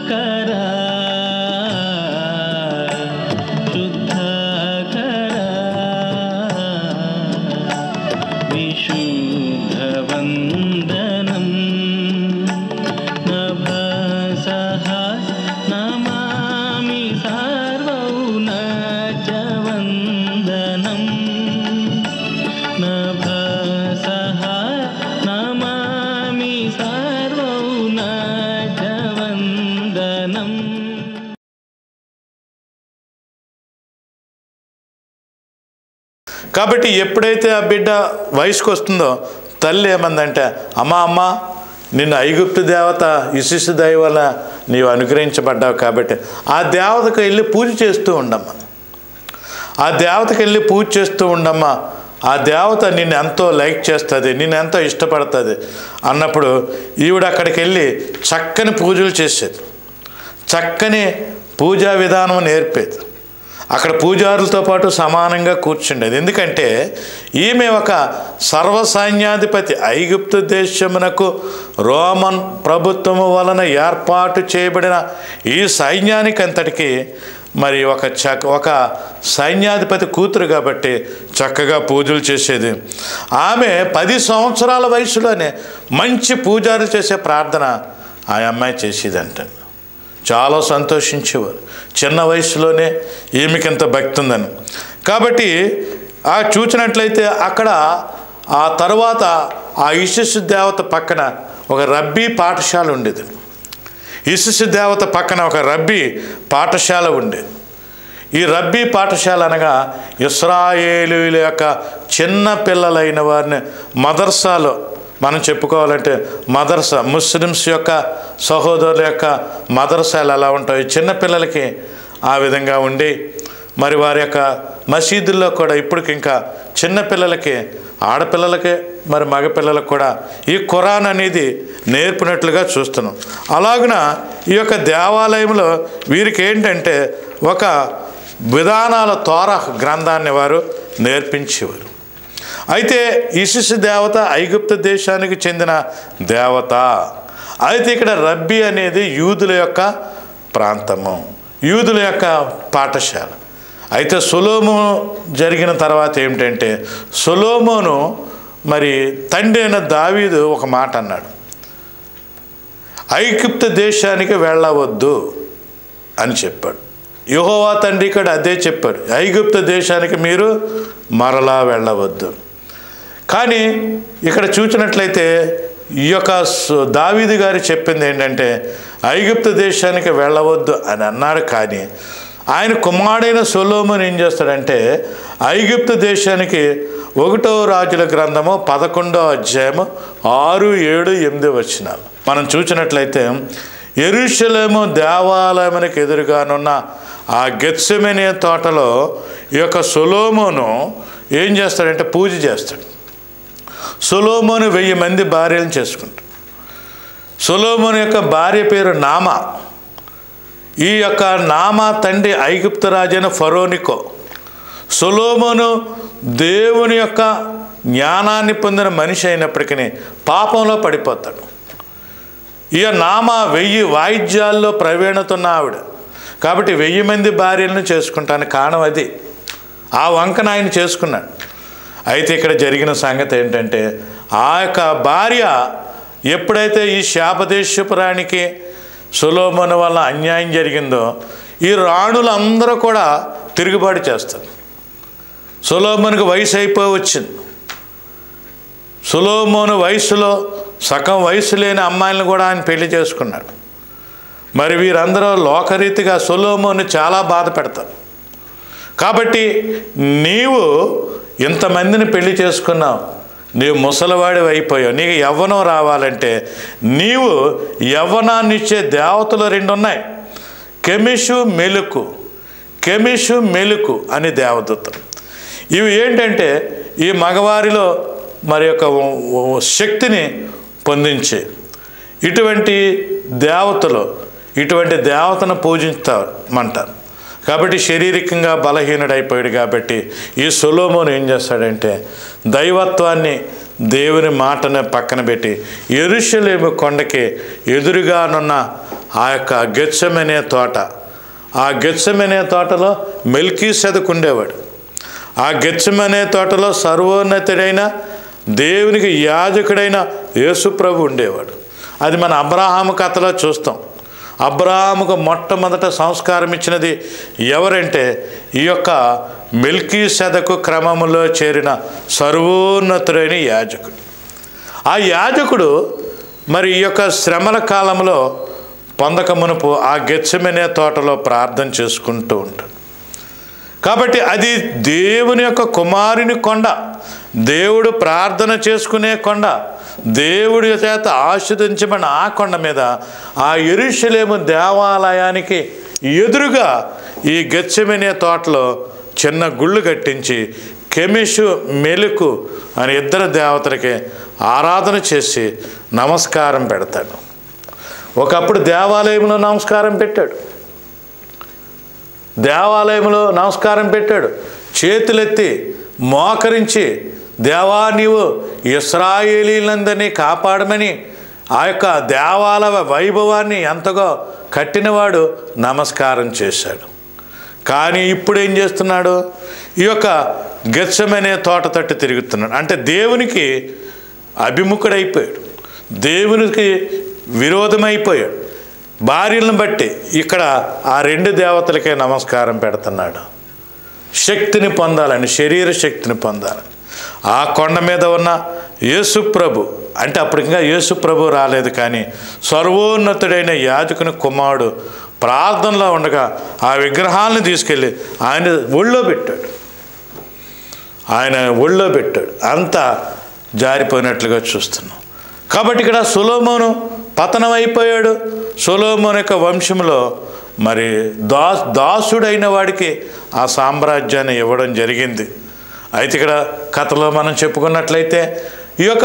కరా శుద్ధ కరా విశుద్ధ వందనం నభసః నమామి సార్వౌనచ వందనం నభసః నమామి సార్వౌనచ వందనం కాబట్టి ఎప్పుడైతే ఆ బిడ్డ వయసుకు వస్తుందో తల్లి ఏమందంటే అమ్మా అమ్మ నిన్ను ఐగుప్తు దేవత ఇశిశు దయ వల్ల నీవు అనుగ్రహించబడ్డావు కాబట్టి ఆ దేవతకు వెళ్ళి పూజ చేస్తూ ఉండమ్మా ఆ దేవతకి వెళ్ళి పూజ చేస్తూ ఉండమ్మా ఆ దేవత నిన్ను ఎంతో లైక్ చేస్తుంది నిన్ను ఎంతో ఇష్టపడుతుంది అన్నప్పుడు ఈవిడ అక్కడికి వెళ్ళి చక్కని పూజలు చేసేది చక్కని పూజా విధానం నేర్పేది అక్కడ పూజారులతో పాటు సమానంగా కూర్చుండేది ఎందుకంటే ఈమె ఒక సర్వసైన్యాధిపతి ఐగుప్తు దేశమునకు రోమన్ ప్రభుత్వము వలన ఏర్పాటు చేయబడిన ఈ సైన్యానికి అంతటికి మరి ఒక చక్ ఒక సైన్యాధిపతి కూతురు కాబట్టి చక్కగా పూజలు చేసేది ఆమె పది సంవత్సరాల వయసులోనే మంచి పూజారులు చేసే ప్రార్థన ఆ అమ్మాయి చేసేదంట చాలా సంతోషించేవారు చిన్న వయసులోనే ఈమెకింత భక్తి ఉందని కాబట్టి ఆ చూసినట్లయితే అక్కడ ఆ తర్వాత ఆ ఇశస్సు దేవత పక్కన ఒక రబ్బీ పాఠశాల ఉండేది ఇశస్సు దేవత పక్కన ఒక రబ్బీ పాఠశాల ఉండేది ఈ రబ్బీ పాఠశాల అనగా ఇస్రాయేలీల యొక్క చిన్న పిల్లలైన వారిని మదర్సాలో మనం చెప్పుకోవాలంటే మదర్సా ముస్లిమ్స్ యొక్క సహోదరుల యొక్క మదర్సాలు ఎలా ఉంటాయి చిన్నపిల్లలకి ఆ విధంగా ఉండి మరి వారి యొక్క మసీదుల్లో కూడా ఇప్పటికి ఇంకా చిన్నపిల్లలకి ఆడపిల్లలకి మరి మగపిల్లలకు కూడా ఈ ఖురాన్ అనేది నేర్పినట్లుగా చూస్తున్నాం అలాగున ఈ యొక్క దేవాలయంలో వీరికి ఏంటంటే ఒక విధానాల తోర గ్రంథాన్ని వారు నేర్పించేవారు అయితే ఇసిస్ దేవత ఐగుప్తు దేశానికి చెందిన దేవత అయితే ఇక్కడ రబ్బీ అనేది యూదుల యొక్క ప్రాంతము యూదుల యొక్క పాఠశాల అయితే సొలోమో జరిగిన తర్వాత ఏమిటంటే సొలోమోను మరి తండ్రి అయిన దావీదు ఒక మాట అన్నాడు ఐగుప్తు దేశానికి వెళ్ళవద్దు అని చెప్పాడు యహోవా తండ్రి ఇక్కడ అదే చెప్పాడు ఐగుప్తు దేశానికి మీరు మరలా వెళ్ళవద్దు కానీ ఇక్కడ చూసినట్లయితే ఈ యొక్క సు- దావీదు గారు చెప్పింది ఏంటంటే ఐగుప్తు దేశానికి వెళ్ళవద్దు అని అన్నాడు కానీ ఆయన కుమారుడైన సొలోమన్ ఏం చేస్తాడంటే ఐగుప్తు దేశానికి ఒకటో రాజుల గ్రంథము పదకొండో అధ్యాయము ఆరు ఏడు ఎనిమిది వచ్చినాలు మనం చూసినట్లయితే ఎరుషలేము దేవాలయమునికి ఎదురుగానున్న ఆ గెత్సెమెనే తోటలో ఈ యొక్క సొలోమోను ఏం చేస్తాడంటే పూజ చేస్తాడు సొలోమోను వెయ్యి మంది భార్యలను చేసుకుంటాడు సొలోమోను యొక్క భార్య పేరు నామా ఈ యొక్క నామా తండ్రి ఐగుప్తు రాజైన ఫరోనికో సొలోమోను దేవుని యొక్క జ్ఞానాన్ని పొందిన మనిషి అయినప్పటికీ పాపంలో పడిపోతాడు ఇక నామ వెయ్యి వాయిద్యాల్లో ప్రవీణత ఉన్న ఆవిడ కాబట్టి వెయ్యి మంది భార్యలను చేసుకుంటాను కారణం అది ఆ వంకన ఆయన చేసుకున్నాడు అయితే ఇక్కడ జరిగిన సంగతి ఏంటంటే ఆ యొక్క భార్య ఎప్పుడైతే ఈ శాపదేశపు రాణికి సులోమను వల్ల అన్యాయం జరిగిందో ఈ రాణులందరూ కూడా తిరుగుబాటు చేస్తారు సులోమనుకు వయసు అయిపోయి వచ్చింది సులోమోను వయసులో సగం వయసు లేని అమ్మాయిలను కూడా ఆయన పెళ్లి చేసుకున్నాడు మరి వీరందరూ లోకరీతిగా సులోమోను చాలా బాధ పెడతారు కాబట్టి నీవు ఇంతమందిని పెళ్లి చేసుకున్నావు నీవు ముసలివాడి అయిపోయావు నీకు యవ్వనం రావాలంటే నీవు యవ్వనాన్ని ఇచ్చే దేవతలు రెండు ఉన్నాయి కెమిషు మెలుకు కెమిషు మెలుకు అని దేవదూత ఇవి ఏంటంటే ఈ మగవారిలో మరి యొక్క శక్తిని పొందించే ఇటువంటి దేవతలు ఇటువంటి దేవతను పూజిస్తామంటారు కాబట్టి శారీరకంగా బలహీనుడైపోయాడు కాబట్టి ఈ సొలోమోను ఏం చేస్తాడంటే దైవత్వాన్ని దేవుని మాటను పక్కన పెట్టి ఎరుషలేము కొండకి ఎదురుగానున్న ఆ యొక్క గెచ్చమనే తోట ఆ గెచ్చమనే తోటలో మెల్కీ ఉండేవాడు ఆ గెచ్చమనే తోటలో సర్వోన్నతుడైన దేవునికి యాజకుడైన యేసుప్రభు ఉండేవాడు అది మన అబ్రాహాము కథలో చూస్తాం అబ్రాహాముకు మొట్టమొదట సంస్కారం ఇచ్చినది ఎవరంటే ఈ యొక్క మిల్కీ సెదకు క్రమములో చేరిన సర్వోన్నతుడైన యాజకుడు ఆ యాజకుడు మరి ఈ యొక్క శ్రమల కాలంలో పొందక మునుపు ఆ గెచ్చమనే తోటలో ప్రార్థన చేసుకుంటూ ఉంటాడు కాబట్టి అది దేవుని యొక్క కుమారుని కొండ దేవుడు ప్రార్థన చేసుకునే కొండ దేవుడి చేత ఆస్వాదించబడిన ఆ కొండ మీద ఆ ఎరుషలేము దేవాలయానికి ఎదురుగా ఈ గెచ్చమనే తోటలో చిన్న గుళ్ళు కట్టించి కెమిషు మెలుకు అనే ఇద్దరు దేవతలకి ఆరాధన చేసి నమస్కారం పెడతాడు ఒకప్పుడు దేవాలయంలో నమస్కారం పెట్టాడు దేవాలయంలో నమస్కారం పెట్టాడు చేతులెత్తి మోకరించి దేవా నీవు ఇస్రాయేలీలందరినీ కాపాడమని ఆ యొక్క దేవాలయ వైభవాన్ని ఎంతగా కట్టినవాడు నమస్కారం చేశాడు కానీ ఇప్పుడు ఏం చేస్తున్నాడు ఈ యొక్క గెచ్చమనే తోట తట్టు తిరుగుతున్నాడు అంటే దేవునికి అభిముఖుడైపోయాడు దేవునికి విరోధమైపోయాడు భార్యలను బట్టి ఇక్కడ ఆ రెండు దేవతలకే నమస్కారం పెడుతున్నాడు శక్తిని పొందాలని శరీర శక్తిని పొందాలని ఆ కొండ మీద ఉన్న యేసుప్రభు అంటే అప్పుడు ఇంకా యేసుప్రభు రాలేదు కానీ సర్వోన్నతుడైన యాజకుని కుమారుడు ప్రార్థనలో ఉండగా ఆ విగ్రహాలను తీసుకెళ్ళి ఆయన ఒళ్ళో పెట్టాడు ఆయన ఒళ్ళో పెట్టాడు అంతా జారిపోయినట్లుగా చూస్తున్నాం కాబట్టి ఇక్కడ సులోమోను పతనం అయిపోయాడు సులోమోన్ యొక్క వంశంలో మరి దా దాసుడైన వాడికి ఆ సామ్రాజ్యాన్ని ఇవ్వడం జరిగింది అయితే ఇక్కడ కథలో మనం చెప్పుకున్నట్లయితే ఈ యొక్క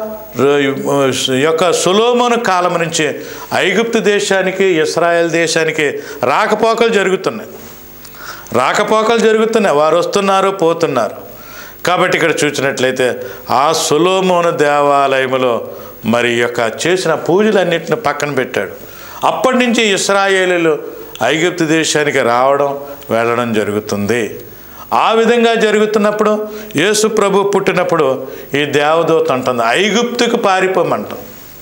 ఈ యొక్క సులోమోను కాలం నుంచి ఐగుప్తు దేశానికి ఇస్రాయెల్ దేశానికి రాకపోకలు జరుగుతున్నాయి రాకపోకలు జరుగుతున్నాయి వారు వస్తున్నారు పోతున్నారు కాబట్టి ఇక్కడ చూసినట్లయితే ఆ సులోమోను దేవాలయములో మరి ఈ యొక్క చేసిన పూజలన్నింటిని పక్కన పెట్టాడు అప్పటి నుంచి ఇస్రాయేలీలు ఐగుప్తు దేశానికి రావడం వెళ్ళడం జరుగుతుంది ఆ విధంగా జరుగుతున్నప్పుడు యేసు ప్రభు పుట్టినప్పుడు ఈ దేవదూత అంటుంది ఐగుప్తుకు పారిపోమంటాం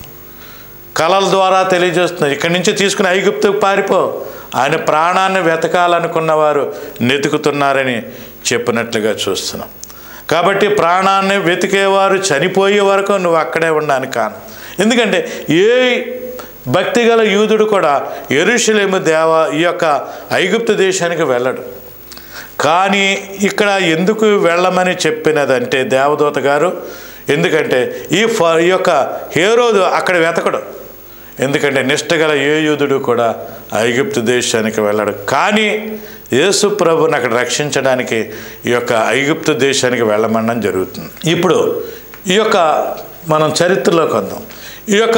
కళల ద్వారా తెలియజేస్తున్నారు ఇక్కడి నుంచి తీసుకుని ఐగుప్తుకు పారిపో ఆయన ప్రాణాన్ని వెతకాలనుకున్న వారు నెతుకుతున్నారని చెప్పినట్లుగా చూస్తున్నాం కాబట్టి ప్రాణాన్ని వెతికేవారు చనిపోయే వరకు నువ్వు అక్కడే ఉండడానికి కాను ఎందుకంటే ఏ భక్తిగల యూదుడు కూడా ఎరుషలేము దేవ ఈ యొక్క ఐగుప్తు దేశానికి వెళ్ళడు కానీ ఇక్కడ ఎందుకు వెళ్ళమని చెప్పినదంటే దేవదూత గారు ఎందుకంటే ఈ ఫ ఈ యొక్క హేరోదు అక్కడ వెతకడు ఎందుకంటే నిష్టగల ఏ యూదుడు కూడా ఐగుప్తు దేశానికి వెళ్ళడు కానీ యేసు ప్రభుని అక్కడ రక్షించడానికి ఈ యొక్క ఐగుప్తు దేశానికి వెళ్ళమనడం జరుగుతుంది ఇప్పుడు ఈ యొక్క మనం చరిత్రలోకి వద్దాం ఈ యొక్క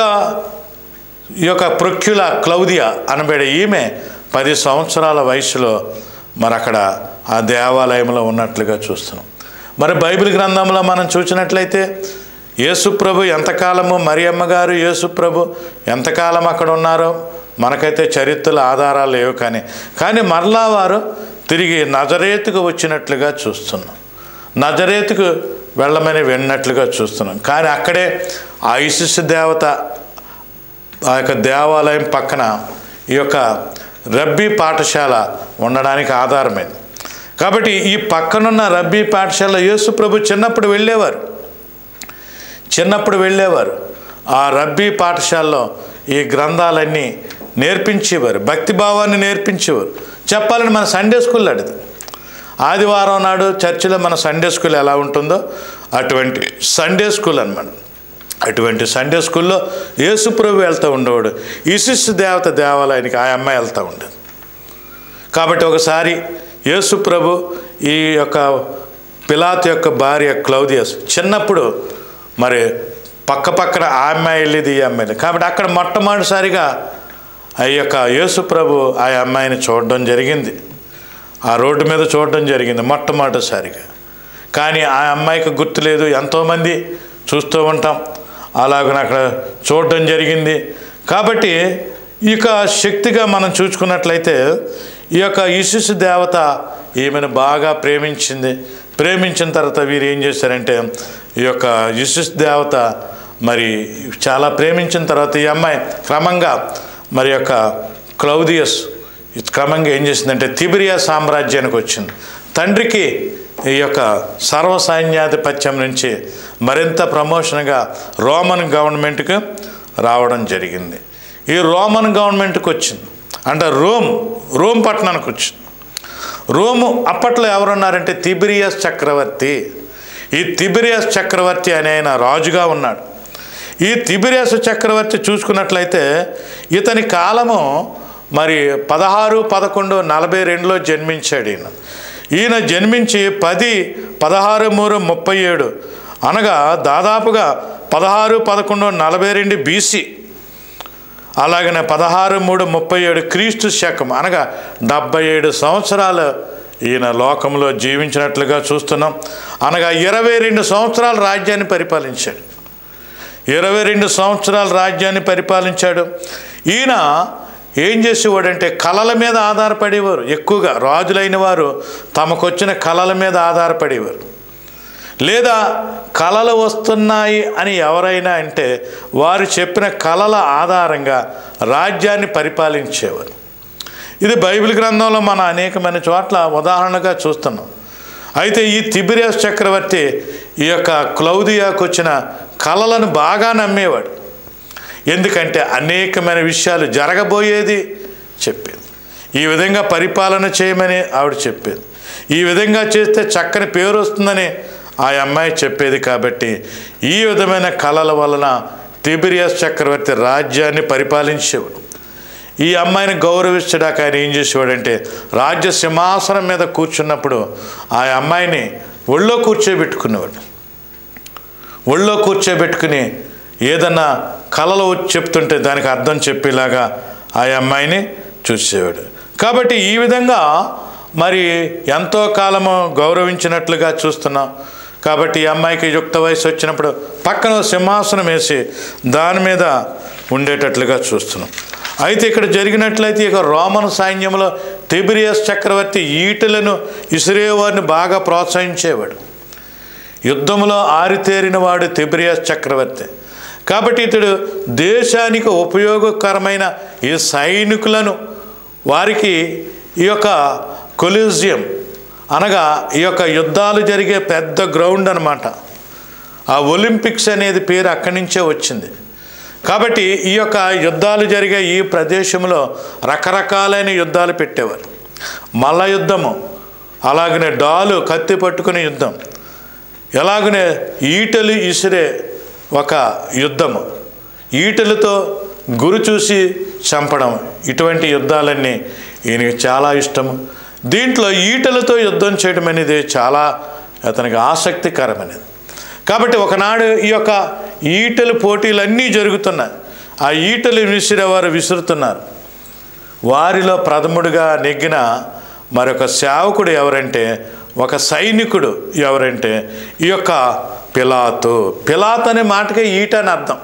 ఈ యొక్క ప్రొక్యుల క్లౌదియా అనబడే ఈమె పది సంవత్సరాల వయసులో మరి అక్కడ ఆ దేవాలయంలో ఉన్నట్లుగా చూస్తున్నాం మరి బైబిల్ గ్రంథంలో మనం చూసినట్లయితే యేసుప్రభు ఎంతకాలము మరియమ్మ గారు యేసుప్రభు ఎంతకాలం అక్కడ ఉన్నారో మనకైతే చరిత్రల ఆధారాలు లేవు కానీ కానీ మరలా వారు తిరిగి నజరేతుకు వచ్చినట్లుగా చూస్తున్నాం నజరేతుకు వెళ్ళమని విన్నట్లుగా చూస్తున్నాం కానీ అక్కడే ఆ ఇసిస్ దేవత ఆ యొక్క దేవాలయం పక్కన ఈ యొక్క రబ్బీ పాఠశాల ఉండడానికి ఆధారమైంది కాబట్టి ఈ పక్కనున్న రబ్బీ పాఠశాల యేసు ప్రభు చిన్నప్పుడు వెళ్ళేవారు చిన్నప్పుడు వెళ్ళేవారు ఆ రబ్బీ పాఠశాలలో ఈ గ్రంథాలన్నీ నేర్పించేవారు భక్తి భావాన్ని నేర్పించేవారు చెప్పాలని మన సండే స్కూల్ అడిది ఆదివారం నాడు చర్చిలో మన సండే స్కూల్ ఎలా ఉంటుందో అటువంటి సండే స్కూల్ అనమాట అటువంటి సండే స్కూల్లో యేసుప్రభు వెళ్తూ ఉండేవాడు ఇసిస్ దేవత దేవాలయానికి ఆ అమ్మాయి వెళ్తూ ఉండేది కాబట్టి ఒకసారి యేసుప్రభు ఈ యొక్క పిలాత్ యొక్క భార్య క్లౌదియస్ చిన్నప్పుడు మరి పక్క పక్కన ఆ అమ్మాయి వెళ్ళేది ఈ అమ్మాయి కాబట్టి అక్కడ మొట్టమొదటిసారిగా ఆ యొక్క యేసుప్రభు ఆ అమ్మాయిని చూడడం జరిగింది ఆ రోడ్డు మీద చూడడం జరిగింది మొట్టమొదటిసారిగా కానీ ఆ అమ్మాయికి గుర్తులేదు ఎంతోమంది చూస్తూ ఉంటాం అలాగని అక్కడ చూడడం జరిగింది కాబట్టి ఇక శక్తిగా మనం చూసుకున్నట్లయితే ఈ యొక్క ఇసుసు దేవత ఈమెను బాగా ప్రేమించింది ప్రేమించిన తర్వాత వీరు ఏం చేశారంటే ఈ యొక్క ఇసుస్ దేవత మరి చాలా ప్రేమించిన తర్వాత ఈ అమ్మాయి క్రమంగా మరి యొక్క క్లౌదియస్ క్రమంగా ఏం చేసిందంటే తిబిరియా సామ్రాజ్యానికి వచ్చింది తండ్రికి ఈ యొక్క సర్వసైన్యాధిపత్యం నుంచి మరింత ప్రమోషన్గా రోమన్ గవర్నమెంట్కి రావడం జరిగింది ఈ రోమన్ గవర్నమెంట్కి వచ్చింది అంటే రోమ్ రోమ్ పట్టణానికి వచ్చింది రోము అప్పట్లో ఎవరున్నారంటే తిబిరియస్ చక్రవర్తి ఈ తిబిరియస్ చక్రవర్తి అనే ఆయన రాజుగా ఉన్నాడు ఈ తిబిరియస్ చక్రవర్తి చూసుకున్నట్లయితే ఇతని కాలము మరి పదహారు పదకొండు నలభై రెండులో జన్మించాడు ఈయన ఈయన జన్మించి పది పదహారు మూడు ముప్పై ఏడు అనగా దాదాపుగా పదహారు పదకొండు నలభై రెండు బీసీ అలాగనే పదహారు మూడు ముప్పై ఏడు క్రీస్తు శకం అనగా డెబ్బై ఏడు సంవత్సరాలు ఈయన లోకంలో జీవించినట్లుగా చూస్తున్నాం అనగా ఇరవై రెండు సంవత్సరాలు రాజ్యాన్ని పరిపాలించాడు ఇరవై రెండు సంవత్సరాల రాజ్యాన్ని పరిపాలించాడు ఈయన ఏం చేసేవాడంటే కళల మీద ఆధారపడేవారు ఎక్కువగా రాజులైన వారు తమకొచ్చిన కళల మీద ఆధారపడేవారు లేదా కళలు వస్తున్నాయి అని ఎవరైనా అంటే వారు చెప్పిన కళల ఆధారంగా రాజ్యాన్ని పరిపాలించేవారు ఇది బైబిల్ గ్రంథంలో మన అనేకమైన చోట్ల ఉదాహరణగా చూస్తున్నాం అయితే ఈ తిబిరియస్ చక్రవర్తి ఈ యొక్క క్లౌదియాకు వచ్చిన కళలను బాగా నమ్మేవాడు ఎందుకంటే అనేకమైన విషయాలు జరగబోయేది చెప్పేది ఈ విధంగా పరిపాలన చేయమని ఆవిడ చెప్పేది ఈ విధంగా చేస్తే చక్కని పేరు వస్తుందని ఆ అమ్మాయి చెప్పేది కాబట్టి ఈ విధమైన కళల వలన తిబిరియస్ చక్రవర్తి రాజ్యాన్ని పరిపాలించేవాడు ఈ అమ్మాయిని గౌరవించడానికి ఆయన ఏం చేసేవాడంటే రాజ్య సింహాసనం మీద కూర్చున్నప్పుడు ఆ అమ్మాయిని ఒళ్ళో కూర్చోబెట్టుకునేవాడు ఒళ్ళో కూర్చోబెట్టుకుని ఏదన్నా కళలు వచ్చి చెప్తుంటే దానికి అర్థం చెప్పేలాగా ఆ అమ్మాయిని చూసేవాడు కాబట్టి ఈ విధంగా మరి ఎంతో కాలము గౌరవించినట్లుగా చూస్తున్నాం కాబట్టి ఈ అమ్మాయికి యుక్త వయసు వచ్చినప్పుడు పక్కన ఓ సింహాసనం వేసి దాని మీద ఉండేటట్లుగా చూస్తున్నాం అయితే ఇక్కడ జరిగినట్లయితే ఇక రోమన్ సైన్యంలో తిబిరియస్ చక్రవర్తి ఈటలను ఇసిరేవారిని బాగా ప్రోత్సహించేవాడు యుద్ధంలో ఆరితేరిన వాడు తిబిరియస్ చక్రవర్తి కాబట్టి ఇతడు దేశానికి ఉపయోగకరమైన ఈ సైనికులను వారికి ఈ యొక్క కొలీజియం అనగా ఈ యొక్క యుద్ధాలు జరిగే పెద్ద గ్రౌండ్ అనమాట ఆ ఒలింపిక్స్ అనేది పేరు అక్కడి నుంచే వచ్చింది కాబట్టి ఈ యొక్క యుద్ధాలు జరిగే ఈ ప్రదేశంలో రకరకాలైన యుద్ధాలు పెట్టేవారు మల్ల యుద్ధము అలాగనే డాలు కత్తి పట్టుకునే యుద్ధం ఎలాగనే ఈటలు ఇసిరే ఒక యుద్ధము ఈటలతో గురి చూసి చంపడం ఇటువంటి యుద్ధాలన్నీ ఈయనకి చాలా ఇష్టము దీంట్లో ఈటలతో యుద్ధం చేయడం అనేది చాలా అతనికి ఆసక్తికరమైనది కాబట్టి ఒకనాడు ఈ యొక్క ఈటలు పోటీలన్నీ జరుగుతున్నాయి ఆ ఈటలు విసిరేవారు విసురుతున్నారు వారిలో ప్రథముడుగా నెగ్గిన మరొక సేవకుడు ఎవరంటే ఒక సైనికుడు ఎవరంటే ఈ యొక్క పిలాతు పిలాత్ అనే మాటకే ఈట అని అర్థం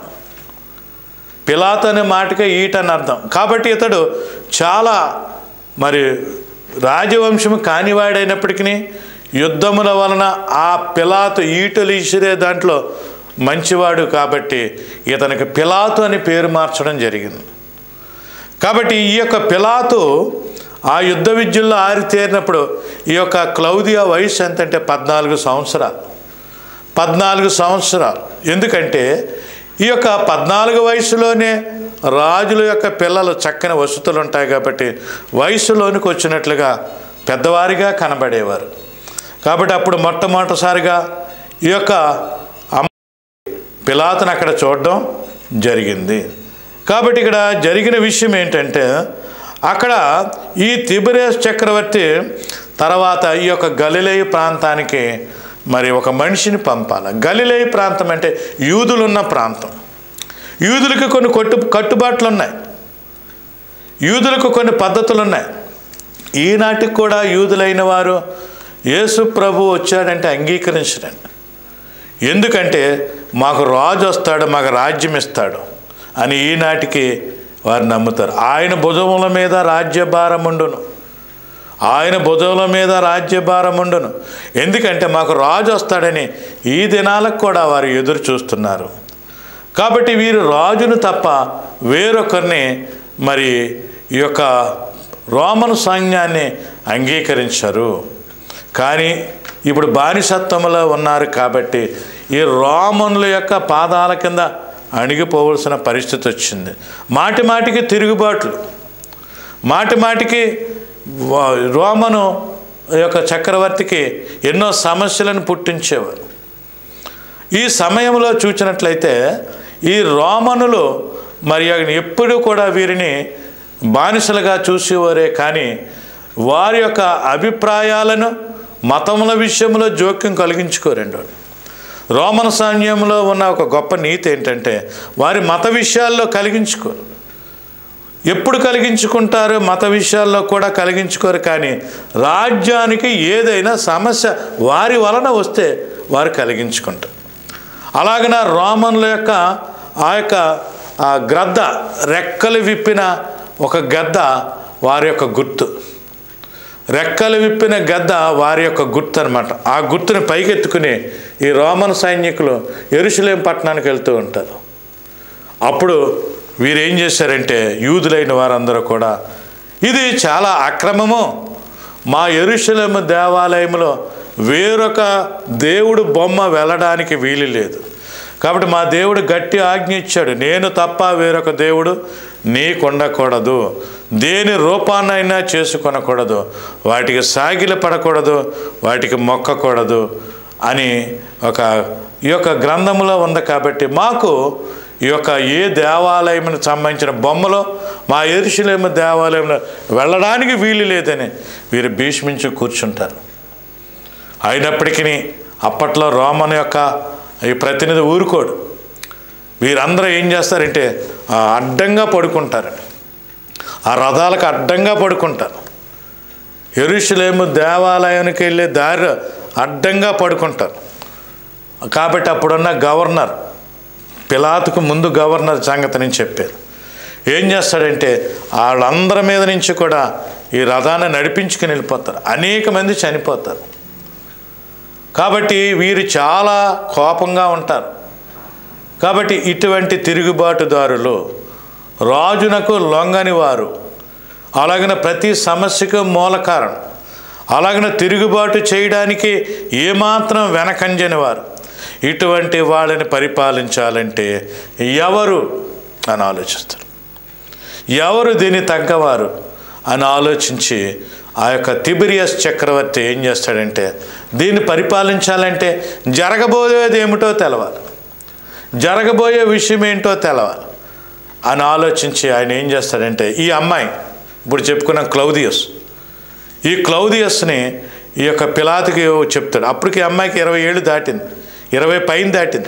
పిలాత్ అనే మాటకే ఈట అని అర్థం కాబట్టి ఇతడు చాలా మరి రాజవంశం కానివాడైనప్పటికీ యుద్ధముల వలన ఆ పిలాతు ఈటలు ఇసిరే దాంట్లో మంచివాడు కాబట్టి ఇతనికి పిలాతు అని పేరు మార్చడం జరిగింది కాబట్టి ఈ యొక్క పిలాతు ఆ యుద్ధ విద్యల్లో ఆరితేరినప్పుడు ఈ యొక్క క్లౌదియా వయసు ఎంతంటే పద్నాలుగు సంవత్సరాలు పద్నాలుగు సంవత్సరాలు ఎందుకంటే ఈ యొక్క పద్నాలుగు వయసులోనే రాజుల యొక్క పిల్లలు చక్కని వసతులు ఉంటాయి కాబట్టి వయసులోనికి వచ్చినట్లుగా పెద్దవారిగా కనబడేవారు కాబట్టి అప్పుడు మొట్టమొదటిసారిగా ఈ యొక్క అమ్మ పిలాతను అక్కడ చూడడం జరిగింది కాబట్టి ఇక్కడ జరిగిన విషయం ఏంటంటే అక్కడ ఈ తిబిరేస్ చక్రవర్తి తర్వాత ఈ యొక్క గలిలేయ ప్రాంతానికి మరి ఒక మనిషిని పంపాలి గలిలేయ ప్రాంతం అంటే యూదులున్న ప్రాంతం యూదులకు కొన్ని కొట్టు కట్టుబాట్లు ఉన్నాయి యూదులకు కొన్ని పద్ధతులు ఉన్నాయి ఈనాటికి కూడా యూదులైన వారు యేసు ప్రభు వచ్చాడంటే అంగీకరించడండి ఎందుకంటే మాకు రాజు వస్తాడు మాకు రాజ్యం ఇస్తాడు అని ఈనాటికి వారు నమ్ముతారు ఆయన భుజముల మీద రాజ్యభారం ఉండును ఆయన భుజముల మీద రాజ్యభారం ఉండును ఎందుకంటే మాకు రాజు వస్తాడని ఈ దినాలకు కూడా వారు ఎదురు చూస్తున్నారు కాబట్టి వీరు రాజును తప్ప వేరొకరిని మరి ఈ యొక్క రోమను సైన్యాన్ని అంగీకరించరు కానీ ఇప్పుడు బానిసత్వంలో ఉన్నారు కాబట్టి ఈ రోమనుల యొక్క పాదాల కింద అణిగిపోవలసిన పరిస్థితి వచ్చింది మాటి మాటికి తిరుగుబాట్లు మాటి మాటికి వా- రోమను యొక్క చక్రవర్తికి ఎన్నో సమస్యలను పుట్టించేవారు ఈ సమయంలో చూసినట్లయితే ఈ రోమనులు మరి ఎప్పుడూ కూడా వీరిని బానిసలుగా చూసేవారే కానీ వారి యొక్క అభిప్రాయాలను మతముల విషయంలో జోక్యం కలిగించుకోరండి వాళ్ళు. రోమన్ సైన్యంలో ఉన్న ఒక గొప్ప నీతి ఏంటంటే వారి మత విషయాల్లో కలిగించుకోరు ఎప్పుడు కలిగించుకుంటారు మత విషయాల్లో కూడా కలిగించుకోరు కానీ రాజ్యానికి ఏదైనా సమస్య వారి వలన వస్తే వారు కలిగించుకుంటారు అలాగన రోమన్ల యొక్క ఆ యొక్క ఆ గ్రద్ద రెక్కలు విప్పిన ఒక గద్ద వారి యొక్క గుర్తు రెక్కలు విప్పిన గద్ద వారి యొక్క గుర్తు అనమాట ఆ గుర్తుని పైకెత్తుకుని ఈ రోమన్ సైనికులు ఎరుసలేం పట్టణానికి వెళ్తూ ఉంటారు అప్పుడు వీరు ఏం చేశారంటే యూదులైన వారందరూ కూడా ఇది చాలా అక్రమము మా ఎరుషలేము దేవాలయంలో వేరొక దేవుడు బొమ్మ వెళ్ళడానికి వీలు లేదు కాబట్టి మా దేవుడు గట్టి ఆజ్ఞ ఇచ్చాడు నేను తప్ప వేరొక దేవుడు నీకుండకూడదు దేని రూపాన్నైనా చేసుకొనకూడదు వాటికి సాగిల పడకూడదు వాటికి మొక్కకూడదు అని ఒక ఈ యొక్క గ్రంథంలో ఉంది కాబట్టి మాకు ఈ యొక్క ఏ దేవాలయంకు సంబంధించిన బొమ్మలో మా ఎరుషులేము దేవాలయంలో వెళ్ళడానికి వీలు లేదని వీరు భీష్మించి కూర్చుంటారు అయినప్పటికీ అప్పట్లో రోమన్ యొక్క ఈ ప్రతినిధి ఊరుకోడు వీరందరూ ఏం చేస్తారంటే ఆ అడ్డంగా పడుకుంటారు ఆ రథాలకు అడ్డంగా పడుకుంటారు ఎరుషులేము దేవాలయానికి వెళ్ళే దారి అడ్డంగా పడుకుంటారు కాబట్టి అప్పుడున్న గవర్నర్ పిలాతుకు ముందు గవర్నర్ సంగతి నేను చెప్పాను ఏం చేస్తాడంటే వాళ్ళందరి మీద నుంచి కూడా ఈ రథాన్ని నడిపించుకుని వెళ్ళిపోతారు అనేక మంది చనిపోతారు కాబట్టి వీరు చాలా కోపంగా ఉంటారు కాబట్టి ఇటువంటి తిరుగుబాటుదారులు రాజునకు లొంగని వారు అలాగిన ప్రతి సమస్యకు మూల కారణం అలాగిన తిరుగుబాటు చేయడానికి ఏమాత్రం వెనకంజని వారు ఇటువంటి వాళ్ళని పరిపాలించాలంటే ఎవరు అని ఆలోచిస్తారు ఎవరు దీని తగ్గవారు అని ఆలోచించి ఆ యొక్క తిబిరియస్ చక్రవర్తి ఏం చేస్తాడంటే దీన్ని పరిపాలించాలంటే జరగబోయేది ఏమిటో తెలవాలి జరగబోయే విషయం ఏంటో తెలవాలి అని ఆలోచించి ఆయన ఏం చేస్తాడంటే ఈ అమ్మాయి ఇప్పుడు చెప్పుకున్న క్లౌదియస్ ఈ క్లౌదియస్ని ఈ యొక్క పిలాతికి చెప్తాడు అప్పటికి ఈ అమ్మాయికి ఇరవై ఏళ్ళు దాటింది ఇరవై పైన దాటింది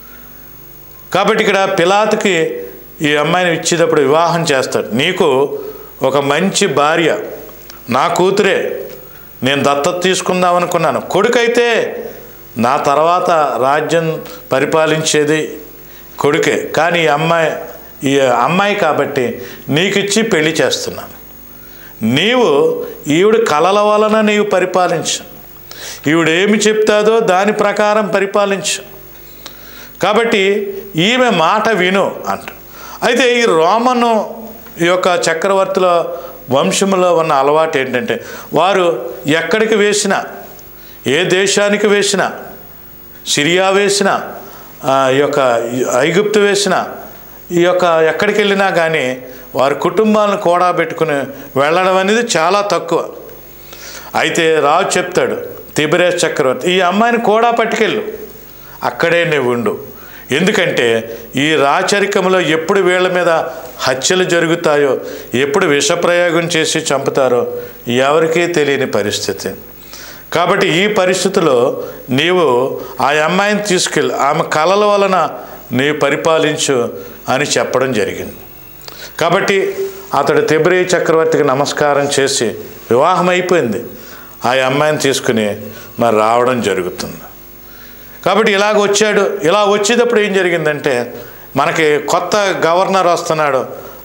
కాబట్టి ఇక్కడ పిలాతుకి ఈ అమ్మాయిని ఇచ్చేటప్పుడు వివాహం చేస్తాడు నీకు ఒక మంచి భార్య నా కూతురే నేను దత్తత తీసుకుందాం అనుకున్నాను కొడుకైతే నా తర్వాత రాజ్యం పరిపాలించేది కొడుకే కానీ ఈ అమ్మాయి ఈ అమ్మాయి కాబట్టి నీకు ఇచ్చి పెళ్లి చేస్తున్నాను నీవు ఈవిడ కలల వలన నీవు పరిపాలించు ఈవిడ ఏమి చెప్తాదో దాని ప్రకారం పరిపాలించు కాబట్టి ఈమె మాట విను అంట అయితే ఈ రోమను ఈ యొక్క చక్రవర్తుల వంశంలో ఉన్న అలవాటు ఏంటంటే వారు ఎక్కడికి వేసినా ఏ దేశానికి వేసినా సిరియా వేసినా ఆ, ఈ యొక్క ఐగుప్తు వేసినా ఈ యొక్క ఎక్కడికి వెళ్ళినా కానీ వారి కుటుంబాలను కూడా పెట్టుకుని వెళ్ళడం అనేది చాలా తక్కువ అయితే రాజు చెప్తాడు తిబిరేష్ చక్రవర్తి ఈ అమ్మాయిని కూడా పట్టుకెళ్ళు అక్కడే నువ్వు ఉండు ఎందుకంటే ఈ రాచరికంలో ఎప్పుడు వీళ్ళ మీద హత్యలు జరుగుతాయో ఎప్పుడు విషప్రయోగం చేసి చంపుతారో ఎవరికీ తెలియని పరిస్థితి కాబట్టి ఈ పరిస్థితిలో నీవు ఆ అమ్మాయిని తీసుకెళ్ళి ఆమె కళల వలన నీవు పరిపాలించు అని చెప్పడం జరిగింది కాబట్టి అతడు తిబ్రీ చక్రవర్తికి నమస్కారం చేసి వివాహం అయిపోయింది ఆ అమ్మాయిని తీసుకుని మరి రావడం జరుగుతుంది కాబట్టి ఇలాగ వచ్చాడు ఇలా వచ్చేటప్పుడు ఏం జరిగిందంటే మనకి కొత్త గవర్నర్ వస్తున్నాడు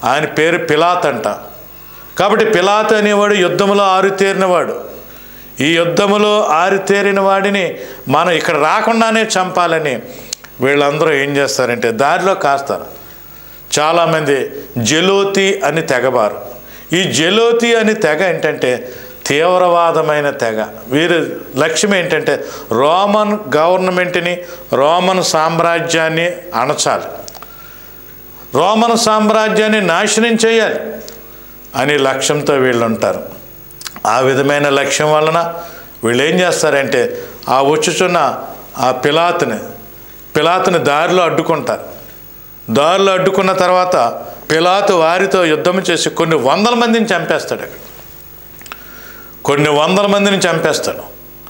ఆయన పేరు పిలాత్ అంట కాబట్టి పిలాత్ అనేవాడు యుద్ధంలో ఆరుతేరినవాడు ఈ యుద్ధములో ఆరితేరిన వాడిని మనం ఇక్కడ రాకుండానే చంపాలని వీళ్ళందరూ ఏం చేస్తారంటే దారిలో కాస్తారు చాలామంది జలోతి అని తెగబారు ఈ జలోతి అని తెగ ఏంటంటే తీవ్రవాదమైన తెగ వీరి లక్ష్యం ఏంటంటే రోమన్ గవర్నమెంట్ని రోమన్ సామ్రాజ్యాన్ని అణచాలి రోమన్ సామ్రాజ్యాన్ని నాశనం చేయాలి అనే లక్ష్యంతో వీళ్ళు ఉంటారు ఆ విధమైన లక్ష్యం వలన వీళ్ళు ఏం చేస్తారంటే ఆ వచ్చుచున్న ఆ పిలాతుని పిలాతుని దారిలో అడ్డుకుంటారు దారిలో అడ్డుకున్న తర్వాత పిలాతు వారితో యుద్ధం చేసి కొన్ని వందల మందిని చంపేస్తాడు అక్కడ కొన్ని వందల మందిని చంపేస్తాడు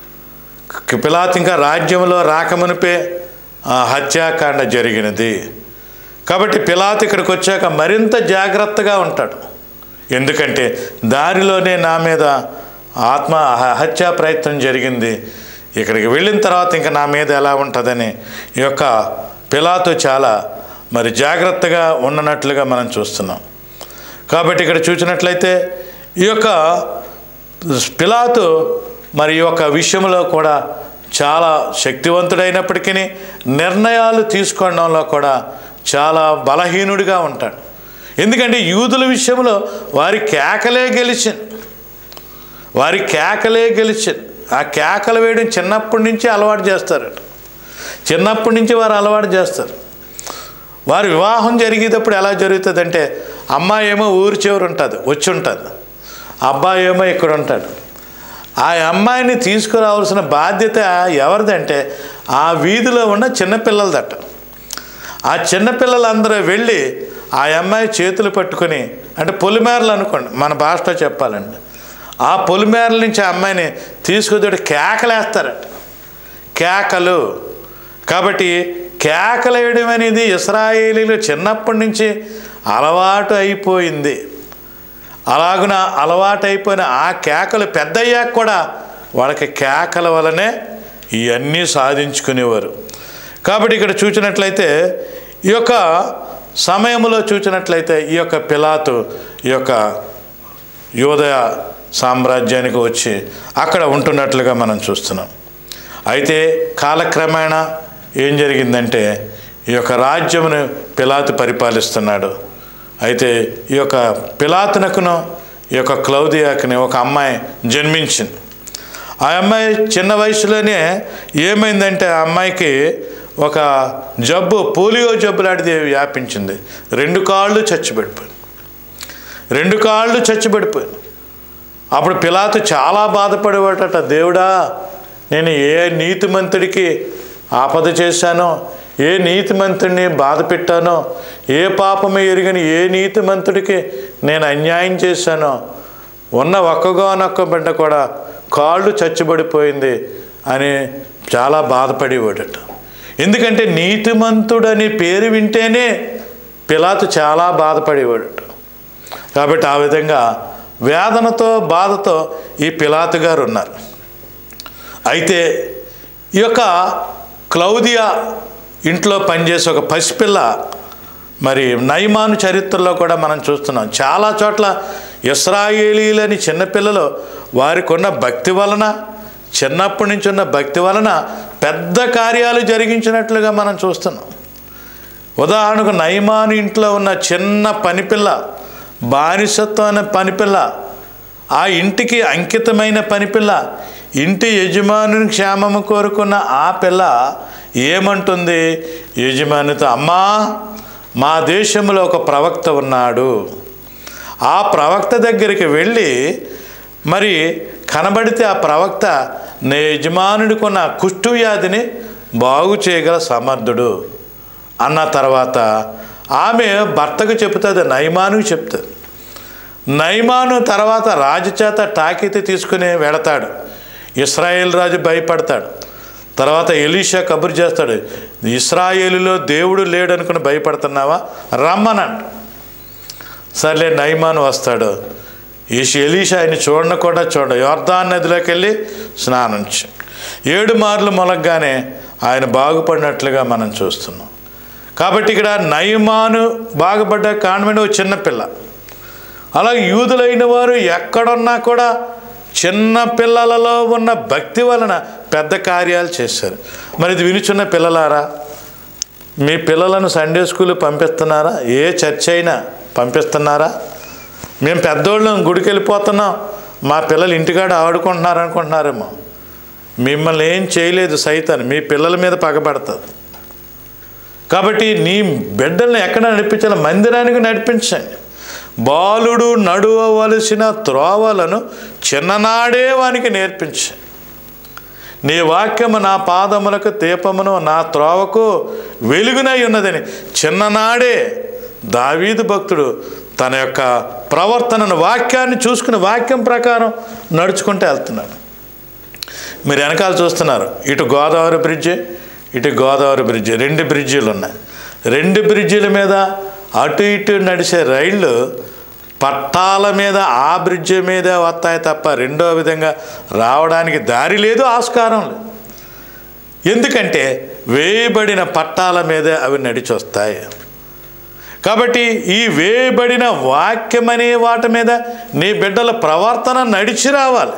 పిలాత్ ఇంకా రాజ్యంలో రాకమునిపే ఆ హత్యాకాండ జరిగినది కాబట్టి పిలాత్ ఇక్కడికి వచ్చాక మరింత జాగ్రత్తగా ఉంటాడు ఎందుకంటే దారిలోనే నా మీద ఆత్మ హ- హత్యా ప్రయత్నం జరిగింది ఇక్కడికి వెళ్ళిన తర్వాత ఇంకా నా మీద ఎలా ఉంటుందని ఈ యొక్క పిలాతు చాలా మరి జాగ్రత్తగా ఉన్నట్లుగా మనం చూస్తున్నాం కాబట్టి ఇక్కడ చూసినట్లయితే ఈ యొక్క పిలాతు మరి ఈ యొక్క విషయంలో కూడా చాలా శక్తివంతుడైనప్పటికీ నిర్ణయాలు తీసుకోవడంలో కూడా చాలా బలహీనుడిగా ఉంటాడు ఎందుకంటే యూదుల విషయంలో వారి కేకలే గెలిచింది వారి కేకలే గెలిచింది ఆ కేకలు వేయడం చిన్నప్పటి నుంచి అలవాటు చేస్తారు చిన్నప్పటి నుంచి వారు అలవాటు చేస్తారు వారి వివాహం జరిగేటప్పుడు ఎలా జరుగుతుందంటే అమ్మాయి ఏమో ఊరి చివరి ఉంటుంది వచ్చి ఉంటుంది అబ్బాయి ఏమో ఇక్కడ ఉంటాడు ఆ అమ్మాయిని తీసుకురావాల్సిన బాధ్యత ఎవరిదంటే ఆ వీధిలో ఉన్న చిన్నపిల్లలదట ఆ చిన్నపిల్లలందరూ వెళ్ళి ఆ అమ్మాయి చేతులు పట్టుకొని అంటే పొలిమేరలు అనుకోండి మన భాషలో చెప్పాలండి ఆ పొలిమేరల నుంచి ఆ అమ్మాయిని తీసుకుని కేకలేస్తారట కేకలు కాబట్టి కేకలేయడం అనేది ఇస్రాయేలీలు చిన్నప్పటి నుంచి అలవాటు అయిపోయింది అలాగున అలవాటు అయిపోయిన ఆ కేకలు పెద్దయ్యాక కూడా వాళ్ళకి కేకల వలనే ఇవన్నీ సాధించుకునేవారు కాబట్టి ఇక్కడ చూసినట్లయితే ఈ యొక్క సమయంలో చూసినట్లయితే ఈ యొక్క పిలాతు ఈ యొక్క యోదయ సామ్రాజ్యానికి వచ్చి అక్కడ ఉంటున్నట్లుగా మనం చూస్తున్నాం అయితే కాలక్రమేణా ఏం జరిగిందంటే ఈ యొక్క రాజ్యమును పిలాతు పరిపాలిస్తున్నాడు అయితే ఈ యొక్క పిలాతునకును ఈ యొక్క క్లౌదియాకుని ఒక అమ్మాయి జన్మించింది ఆ అమ్మాయి చిన్న వయసులోనే ఏమైందంటే ఆ అమ్మాయికి ఒక జబ్బు పోలియో జబ్బు లాంటిది వ్యాపించింది రెండు కాళ్ళు చచ్చిపడిపోయింది రెండు కాళ్ళు చచ్చిపడిపోయింది అప్పుడు పిలాతు చాలా బాధపడేవాడట దేవుడా నేను ఏ నీతిమంతుడికి ఆపద చేశానో ఏ నీతిమంతుడిని బాధ పెట్టానో ఏ పాపము ఎరిగిన ఏ నీతిమంతుడికి నేను అన్యాయం చేశానో ఉన్న ఒక్కగానొక్క బిడ్డ కూడా కాళ్ళు చచ్చుబడిపోయింది అని చాలా బాధపడేవాడట ఎందుకంటే నీతిమంతుడని పేరు వింటేనే పిలాతు చాలా బాధపడేవాడట కాబట్టి ఆ విధంగా వేదనతో బాధతో ఈ పిలాతు గారు ఉన్నారు అయితే ఈ యొక్క క్లౌదియా ఇంట్లో పనిచేసే ఒక పసిపిల్ల మరి నైమాను చరిత్రలో కూడా మనం చూస్తున్నాం చాలా చోట్ల ఇస్రాయేలీలని చిన్నపిల్లలు వారికి ఉన్న భక్తి వలన చిన్నప్పటి నుంచి ఉన్న భక్తి వలన పెద్ద కార్యాలు జరిగించినట్లుగా మనం చూస్తున్నాం ఉదాహరణకు నైమాను ఇంట్లో ఉన్న చిన్న పనిపిల్ల బానిసత్వం అనే పనిపిల్ల ఆ ఇంటికి అంకితమైన పనిపిల్ల ఇంటి యజమానుని క్షేమము కోరుకున్న ఆ పిల్ల ఏమంటుంది యజమానితో అమ్మా మా దేశంలో ఒక ప్రవక్త ఉన్నాడు ఆ ప్రవక్త దగ్గరికి వెళ్ళి మరి కనబడితే ఆ ప్రవక్త నీ యజమానుడికి ఉన్న కుష్టు వ్యాధిని బాగు చేయగల సమర్థుడు అన్న తర్వాత ఆమె భర్తకు చెప్తుంది నైమానుకు చెప్తుంది నైమాను తర్వాత రాజు చేత టాకీతి తీసుకుని వెళతాడు ఇస్రాయేల్ రాజు భయపడతాడు తర్వాత ఎలీషా కబురు చేస్తాడు ఇస్రాయేలులో దేవుడు లేడు అనుకుని భయపడుతున్నావా రమ్మనంట సర్లే నైమాను వస్తాడు ఈ ఎలీషా ఆయన చూడను కూడా చూడ యోర్దాన్ నదిలోకి వెళ్ళి స్నానం చే- ఏడు మార్లు మొలగ్గానే ఆయన బాగుపడినట్లుగా మనం చూస్తున్నాం కాబట్టి ఇక్కడ నయమాను బాగుపడ్డ కాన్వెంట్ ఒక చిన్న పిల్ల అలాగే యూదులైన వారు ఎక్కడున్నా కూడా చిన్న పిల్లలలో ఉన్న భక్తి వలన పెద్ద కార్యాలు చేశారు మరి ఇది వినుచున్న పిల్లలారా మీ పిల్లలను సండే స్కూల్ పంపిస్తున్నారా ఏ చర్చ్ అయినా పంపిస్తున్నారా మేము పెద్దోళ్ళం గుడికి వెళ్ళిపోతున్నాం మా పిల్లలు ఇంటికాడ ఆడుకుంటున్నారు అనుకుంటున్నారేమో మిమ్మల్ని ఏం చేయలేదు సైతాన్ని మీ పిల్లల మీద పగబడుతుంది కాబట్టి నీ బిడ్డల్ని ఎక్కడ నడిపించాలి మందిరానికి నడిపించండి బాలుడు నడువవలసిన త్రోవలను చిన్ననాడే వానికి నేర్పించండి నీ వాక్యము నా పాదములకు దీపమును నా త్రోవకు వెలుగునై ఉన్నదని చిన్ననాడే దావీదు భక్తుడు తన యొక్క ప్రవర్తనను వాక్యాన్ని చూసుకుని వాక్యం ప్రకారం నడుచుకుంటూ వెళ్తున్నాడు మీరు వెనకాల చూస్తున్నారు ఇటు గోదావరి బ్రిడ్జి ఇటు గోదావరి బ్రిడ్జి రెండు బ్రిడ్జీలు ఉన్నాయి రెండు బ్రిడ్జిల మీద అటు ఇటు నడిచే రైళ్ళు పట్టాల మీద ఆ బ్రిడ్జి మీదే వస్తాయి తప్ప రెండో విధంగా రావడానికి దారి లేదు ఆస్కారం లేదు ఎందుకంటే వేయబడిన పట్టాల మీదే అవి నడిచి వస్తాయి కాబట్టి ఈ వేయబడిన వాక్యం అనే వాటి మీద నీ బిడ్డల ప్రవర్తన నడిచి రావాలి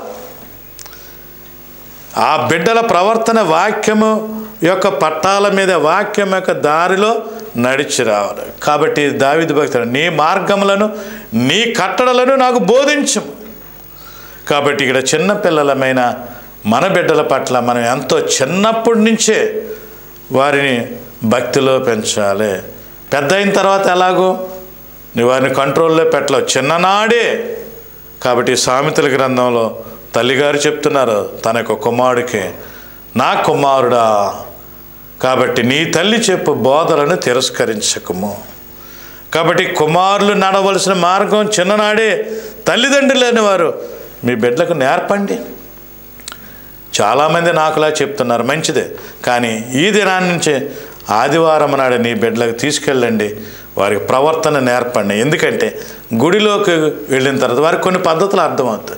ఆ బిడ్డల ప్రవర్తన వాక్యము యొక్క పట్టాల మీద వాక్యం యొక్క దారిలో నడిచి రావాలి కాబట్టి దావిది భక్తుడు నీ మార్గములను నీ కట్టడలను నాకు బోధించము కాబట్టి ఇక్కడ చిన్న పిల్లలమైన మన బిడ్డల పట్ల మనం ఎంతో చిన్నప్పటి నుంచే వారిని భక్తిలో పెంచాలి పెద్ద అయిన తర్వాత ఎలాగో నువ్వు వారిని కంట్రోల్లో పెట్టలేవు చిన్ననాడే కాబట్టి సామెతల గ్రంథంలో తల్లిగారు చెప్తున్నారు తన యొక్క కుమారుడికి నా కుమారుడా కాబట్టి నీ తల్లి చెప్పు బోధలను తిరస్కరించకము కాబట్టి కుమారులు నడవలసిన మార్గం చిన్ననాడే తల్లిదండ్రులు వారు మీ బిడ్డలకు నేర్పండి చాలామంది నాకులా చెప్తున్నారు మంచిదే కానీ ఈ దినాన్ని నుంచి ఆదివారం నాడు నీ బిడ్డలకు తీసుకెళ్ళండి వారికి ప్రవర్తన నేర్పండి ఎందుకంటే గుడిలోకి వెళ్ళిన తర్వాత వారికి కొన్ని పద్ధతులు అర్థమవుతాయి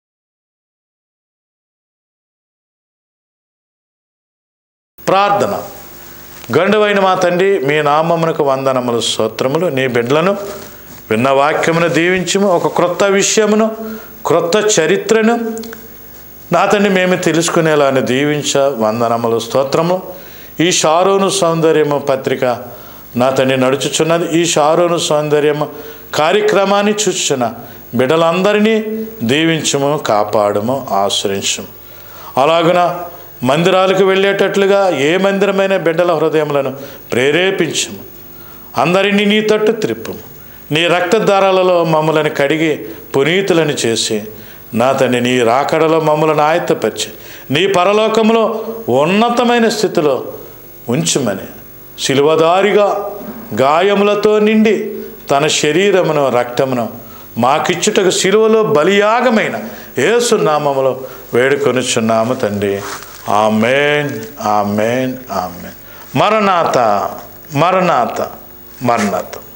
ప్రార్థన గండువైన మా తండ్రి మీ నామమునకు వందనములు స్తోత్రములు నీ బిడ్డలను విన్న వాక్యమును దీవించము ఒక క్రొత్త విషయమును క్రొత్త చరిత్రను నా తండ్రి మేము తెలుసుకునేలాని దీవించ వందనములు స్తోత్రము ఈ షారోను సౌందర్యము పత్రిక నా తండ్రి నడుచుచున్నది ఈ షారోను సౌందర్యము కార్యక్రమాన్ని చూచుచున్న బిడ్డలందరినీ దీవించము కాపాడము ఆశ్రయించము అలాగున మందిరాలకు వెళ్ళేటట్లుగా ఏ మందిరమైన బిడ్డల హృదయములను ప్రేరేపించము అందరినీ నీ తట్టు త్రిప్పుము నీ రక్తధారాలలో మమ్మలను కడిగి పునీతులను చేసి నా తండ్రి నీ రాకడలో మమ్మలను ఆయత్తపరిచి నీ పరలోకంలో ఉన్నతమైన స్థితిలో ఉంచుమని శిలువదారిగా గాయములతో నిండి తన శరీరమును రక్తమును మాకిచ్చుటకు శిలువలో బలియాగమైన యేసునామములో వేడుకొనుచున్నాము తండ్రి ఆమెన్ ఆమెన్ ఆమెన్ మరణాత మరణాత మరణాత